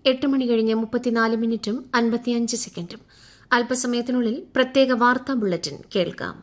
എട്ട് മണി കഴിഞ്ഞ് മുപ്പത്തിനാല് മിനിറ്റും അൻപത്തിയഞ്ച് സെക്കൻഡും അല്പസമയത്തിനുള്ളിൽ പ്രത്യേക വാർത്താ ബുള്ളറ്റിൻ കേൾക്കാം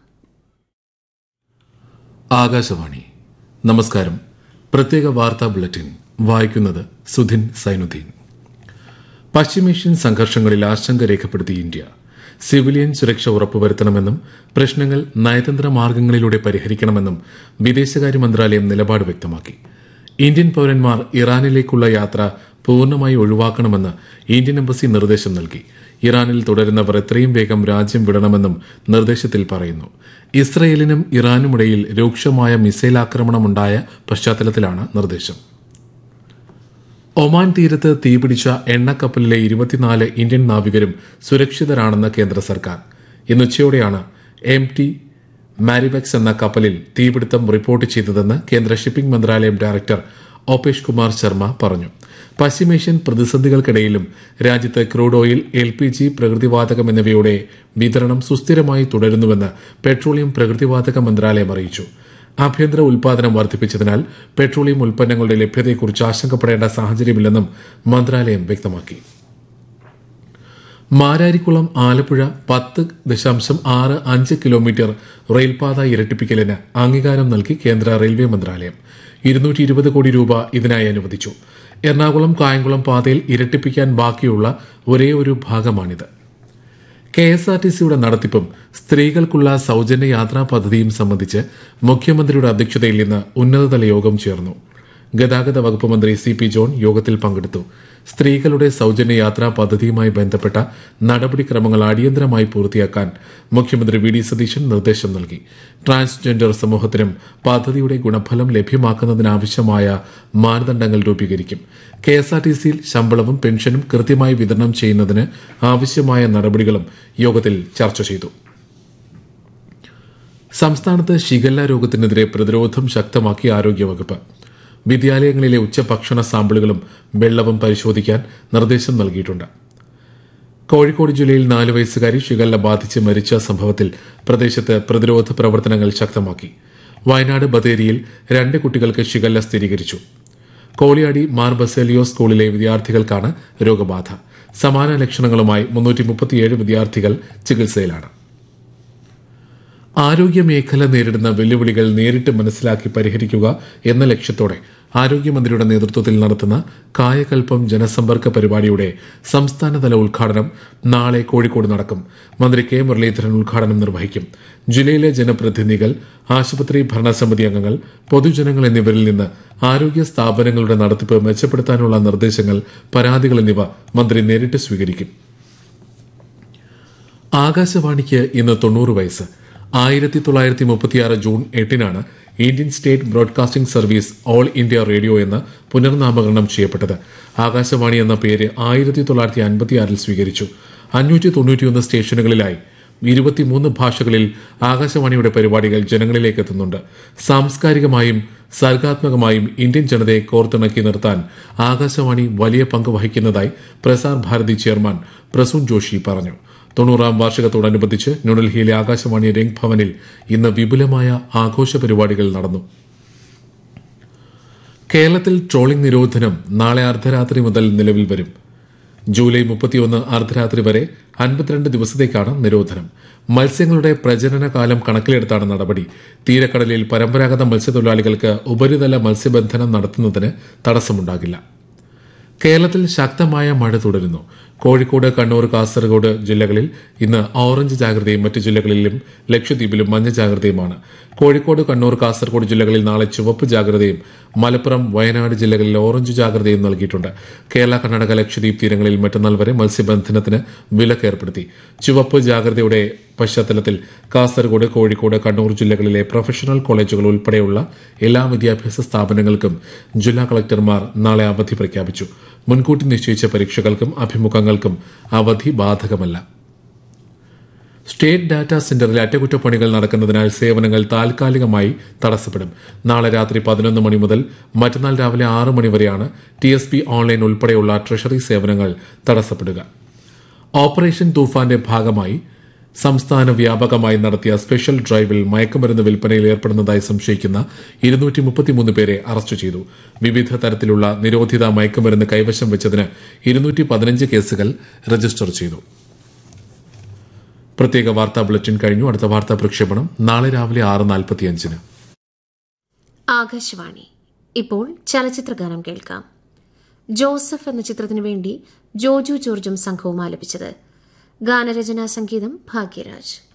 ആകാശവാണി നമസ്കാരം പ്രത്യേക വാർത്താ ബുള്ളറ്റിൻ വായിക്കുന്നത് സുധിൻ സൈനുദ്ദീൻ പശ്ചിമേഷ്യൻ സംഘർഷങ്ങളിൽ ആശങ്ക രേഖപ്പെടുത്തി ഇന്ത്യ സിവിലിയൻ സുരക്ഷ ഉറപ്പുവരുത്തണമെന്നും പ്രശ്നങ്ങൾ നയതന്ത്ര മാർഗങ്ങളിലൂടെ പരിഹരിക്കണമെന്നും വിദേശകാര്യ മന്ത്രാലയം നിലപാട് വ്യക്തമാക്കി ഇന്ത്യൻ പൌരന്മാർ ഇറാനിലേക്കുള്ള യാത്ര പൂർണ്ണമായി ഒഴിവാക്കണമെന്ന് ഇന്ത്യൻ എംബസി നിർദ്ദേശം നൽകി ഇറാനിൽ തുടരുന്നവർ എത്രയും വേഗം രാജ്യം വിടണമെന്നും നിർദ്ദേശത്തിൽ പറയുന്നു ഇസ്രയേലിനും ഇറാനുമിടയിൽ രൂക്ഷമായ മിസൈൽ ആക്രമണമുണ്ടായ പശ്ചാത്തലത്തിലാണ് നിർദ്ദേശം ഒമാൻ തീരത്ത് തീപിടിച്ച എണ്ണക്കപ്പലിലെ ഇരുപത്തിനാല് ഇന്ത്യൻ നാവികരും സുരക്ഷിതരാണെന്ന് കേന്ദ്ര സർക്കാർ ഇന്ന് ഉച്ചയോടെയാണ് എം ടി മാരിവെക്സ് എന്ന കപ്പലിൽ തീപിടുത്തം റിപ്പോർട്ട് ചെയ്തതെന്ന് കേന്ദ്ര ഷിപ്പിംഗ് മന്ത്രാലയം ഡയറക്ടർ ഓപേഷ് കുമാർ ശർമ്മ പറഞ്ഞു പശ്ചിമേഷ്യൻ പ്രതിസന്ധികൾക്കിടയിലും രാജ്യത്ത് crude oil L P G പ്രകൃതിവാതകം എന്നിവയുടെ വിതരണം സുസ്ഥിരമായി തുടരുന്നുവെന്ന് പെട്രോളിയം പ്രകൃതിവാതക മന്ത്രാലയം അറിയിച്ചു ആഭ്യന്തര ഉൽപാദനം വർദ്ധിപ്പിച്ചതിനാൽ പെട്രോളിയം ഉൽപ്പന്നങ്ങളുടെ ലഭ്യതയെക്കുറിച്ച് ആശങ്കപ്പെടേണ്ട സാഹചര്യമില്ലെന്നും മന്ത്രാലയം വ്യക്തമാക്കി മാരാരിക്കുളം ആലപ്പുഴ പത്ത് ദശാംശം ആറ് അഞ്ച് കിലോമീറ്റർ റെയിൽപാത ഇരട്ടിപ്പിക്കലിന് അംഗീകാരം നൽകി കേന്ദ്ര റെയിൽവേ മന്ത്രാലയം ഇരുന്നൂറ്റി ഇരുപത് കോടി രൂപ ഇതിനായി അനുവദിച്ചു എറണാകുളം കായംകുളം പാതയിൽ ഇരട്ടിപ്പിക്കാൻ ബാക്കിയുള്ള ഒരേ ഒരു ഭാഗമാണിത് കെ എസ് ആർ ടി സിയുടെ നടത്തിപ്പും സ്ത്രീകൾക്കുള്ള സൌജന്യ യാത്രാ പദ്ധതിയും സംബന്ധിച്ച് മുഖ്യമന്ത്രിയുടെ അധ്യക്ഷതയിൽ ഇന്ന് ഉന്നതതല യോഗം ചേർന്നു ഗതാഗത വകുപ്പ് മന്ത്രി സി പി ജോൺ യോഗത്തിൽ പങ്കെടുത്തു സ്ത്രീകളുടെ സൌജന്യ യാത്രാ പദ്ധതിയുമായി ബന്ധപ്പെട്ട നടപടിക്രമങ്ങൾ അടിയന്തരമായി പൂർത്തിയാക്കാൻ മുഖ്യമന്ത്രി വി ഡി സതീശൻ നിർദ്ദേശം നൽകി ട്രാൻസ്ജെൻഡർ സമൂഹത്തിനും പദ്ധതിയുടെ ഗുണഫലം ലഭ്യമാക്കുന്നതിനാവശ്യമായ മാനദണ്ഡങ്ങൾ രൂപീകരിക്കും കെ എസ് ആർ ടി സിയിൽ ശമ്പളവും പെൻഷനും കൃത്യമായി വിതരണം ചെയ്യുന്നതിന് ആവശ്യമായ നടപടികളും യോഗത്തിൽ ചർച്ച ചെയ്തു സംസ്ഥാനത്ത് ഷിഗല്ല രോഗത്തിനെതിരെ പ്രതിരോധം ശക്തമാക്കി ആരോഗ്യവകുപ്പ് വിദ്യാലയങ്ങളിലെ ഉച്ചഭക്ഷണ സാമ്പിളുകളും വെള്ളവും പരിശോധിക്കാൻ നിർദ്ദേശം നൽകിയിട്ടുണ്ട് കോഴിക്കോട് ജില്ലയിൽ നാല് വയസ്സുകാരി ഷിഗല്ല ബാധിച്ച് മരിച്ച സംഭവത്തിൽ പ്രദേശത്ത് പ്രതിരോധ പ്രവർത്തനങ്ങൾ ശക്തമാക്കി വയനാട് ബത്തേരിയിൽ രണ്ട് കുട്ടികൾക്ക് ഷിഗല്ല സ്ഥിരീകരിച്ചു കോളിയാടി മാർ ബസേലിയോ സ്കൂളിലെ വിദ്യാർത്ഥികൾക്കാണ് രോഗബാധ സമാന ലക്ഷണങ്ങളുമായി മുന്നൂറ്റി മുപ്പത്തിയേഴ് വിദ്യാർത്ഥികൾ ചികിത്സയിലാണ് ആരോഗ്യമേഖല നേരിടുന്ന വെല്ലുവിളികൾ നേരിട്ട് മനസ്സിലാക്കി പരിഹരിക്കുക എന്ന ലക്ഷ്യത്തോടെ ആരോഗ്യമന്ത്രിയുടെ നേതൃത്വത്തിൽ നടത്തുന്ന കായകൽപ്പം ജനസമ്പർക്ക പരിപാടിയുടെ സംസ്ഥാനതല ഉദ്ഘാടനം നാളെ കോഴിക്കോട് നടക്കും മന്ത്രി കെ മുരളീധരൻ ഉദ്ഘാടനം നിർവഹിക്കും ജില്ലയിലെ ജനപ്രതിനിധികൾ ആശുപത്രി ഭരണസമിതി അംഗങ്ങൾ പൊതുജനങ്ങൾ എന്നിവരിൽ നിന്ന് ആരോഗ്യ സ്ഥാപനങ്ങളുടെ നടത്തിപ്പ് മെച്ചപ്പെടുത്താനുള്ള നിർദ്ദേശങ്ങൾ പരാതികൾ എന്നിവ മന്ത്രി നേരിട്ട് സ്വീകരിക്കും ആകാശവാണിക്ക് ഇന്ന് തൊണ്ണൂറ് വയസ്സ് ആയിരത്തി തൊള്ളായിരത്തി മുപ്പത്തിയാറ് ജൂൺ എട്ടിനാണ് Indian State Broadcasting Service All India Radio എന്ന് പുനർനാമകരണം ചെയ്യപ്പെട്ടത് ആകാശവാണി എന്ന പേര് ആയിരത്തി തൊള്ളായിരത്തി അൻപത്തിയാറിൽ സ്വീകരിച്ചു അഞ്ഞൂറ്റി തൊണ്ണൂറ്റിയൊന്ന് സ്റ്റേഷനുകളിലായി ഇരുപത്തിമൂന്ന് ഭാഷകളിൽ ആകാശവാണിയുടെ പരിപാടികൾ ജനങ്ങളിലേക്ക് എത്തുന്നുണ്ട് സാംസ്കാരികമായും സർഗാത്മകമായും ഇന്ത്യൻ ജനതയെ കോർത്തിണക്കി നിർത്താൻ ആകാശവാണി വലിയ പങ്ക് വഹിക്കുന്നതായി പ്രസാർ ഭാരതി ചെയർമാൻ പ്രസൂൺ ജോഷി പറഞ്ഞു തൊണ്ണൂറാം വാർഷികത്തോടനുബന്ധിച്ച് ന്യൂഡൽഹിയിലെ ആകാശവാണി രംഗ് ഭവനിൽ ഇന്ന് വിപുലമായ ആഘോഷ പരിപാടികൾ നടന്നു കേരളത്തിൽ ട്രോളിംഗ് നിരോധനം നാളെ അർദ്ധരാത്രി മുതൽ നിലവിൽ വരും ജൂലൈ മുപ്പത്തിയൊന്ന് അർദ്ധരാത്രി വരെ അൻപത്തിരണ്ട് ദിവസത്തേക്കാണ് നിരോധനം മത്സ്യങ്ങളുടെ പ്രജനന കാലം കണക്കിലെടുത്താണ് നടപടി തീരക്കടലിൽ പരമ്പരാഗത മത്സ്യത്തൊഴിലാളികൾക്ക് ഉപരിതല മത്സ്യബന്ധനം നടത്തുന്നതിന് തടസ്സമുണ്ടാകില്ല കേരളത്തിൽ ശക്തമായ മഴ തുടരുന്നു കോഴിക്കോട് കണ്ണൂർ കാസർഗോഡ് ജില്ലകളിൽ ഇന്ന് ഓറഞ്ച് ജാഗ്രതയും മറ്റ് ജില്ലകളിലും ലക്ഷദ്വീപിലും മഞ്ഞ ജാഗ്രതയുമാണ് കോഴിക്കോട് കണ്ണൂർ കാസർഗോഡ് ജില്ലകളിൽ നാളെ ചുവപ്പ് ജാഗ്രതയും മലപ്പുറം വയനാട് ജില്ലകളിൽ ഓറഞ്ച് ജാഗ്രതയും നൽകിയിട്ടുണ്ട് കേരള കർണാടക ലക്ഷദ്വീപ് തീരങ്ങളിൽ മറ്റന്നാൾ വരെ മത്സ്യബന്ധനത്തിന് വിലക്ക് ഏർപ്പെടുത്തി ചുവപ്പ് ജാഗ്രതയുടെ പശ്ചാത്തലത്തിൽ കാസർഗോഡ് കോഴിക്കോട് കണ്ണൂർ ജില്ലകളിലെ പ്രൊഫഷണൽ കോളേജുകൾ ഉൾപ്പെടെയുള്ള എല്ലാ വിദ്യാഭ്യാസ സ്ഥാപനങ്ങൾക്കും ജില്ലാ കളക്ടർമാർ നാളെ അവധി പ്രഖ്യാപിച്ചു മുൻകൂട്ടി നിശ്ചയിച്ച പരീക്ഷകൾക്കും അഭിമുഖങ്ങൾക്കും അവധി ബാധകമല്ല സ്റ്റേറ്റ് ഡാറ്റാ സെന്ററിൽ അറ്റകുറ്റപ്പണികൾ നടക്കുന്നതിനാൽ സേവനങ്ങൾ താൽക്കാലികമായി തടസ്സപ്പെടും നാളെ രാത്രി പതിനൊന്ന് മണി മുതൽ മറ്റന്നാൾ രാവിലെ ആറ് മണി വരെയാണ് ടി എസ് പി ഓൺലൈൻ ഉൾപ്പെടെയുള്ള ട്രഷറി സേവനങ്ങൾ തടസ്സപ്പെടുക ഓപ്പറേഷൻ തൂഫാന്റെ ഭാഗമായി സംസ്ഥാന വ്യാപകമായി നടത്തിയ സ്പെഷ്യൽ ഡ്രൈവിൽ മയക്കുമരുന്ന് വിൽപ്പനയിൽ ഏർപ്പെടുന്നതായി സംശയിക്കുന്ന ഇരുന്നൂറ്റി മുപ്പത്തിമൂന്ന് പേരെ അറസ്റ്റ് ചെയ്തു വിവിധ തരത്തിലുള്ള നിരോധിത മയക്കുമരുന്ന് കൈവശം വെച്ചതിന് ഇരുന്നൂറ്റി പതിനഞ്ച് കേസുകൾ രജിസ്റ്റർ ചെയ്തു പ്രത്യേക വാർത്താ ബുള്ളറ്റിൻ കഴിഞ്ഞു അടുത്ത വാർത്താ പ്രക്ഷേപണം നാളെ രാവിലെ ആറ് നാൽപ്പത്തിയഞ്ചിന് ആകാശവാണി ഇപ്പോൾ ചലച്ചിത്രഗാനം കേൾക്കാം ജോസഫ് എന്ന ചിത്രത്തിനു വേണ്ടി ജോജു ജോർജും സംഘവും ആലപിച്ചത് ഗാനരചനാ സംഗീതം ഭാഗ്യരാജ്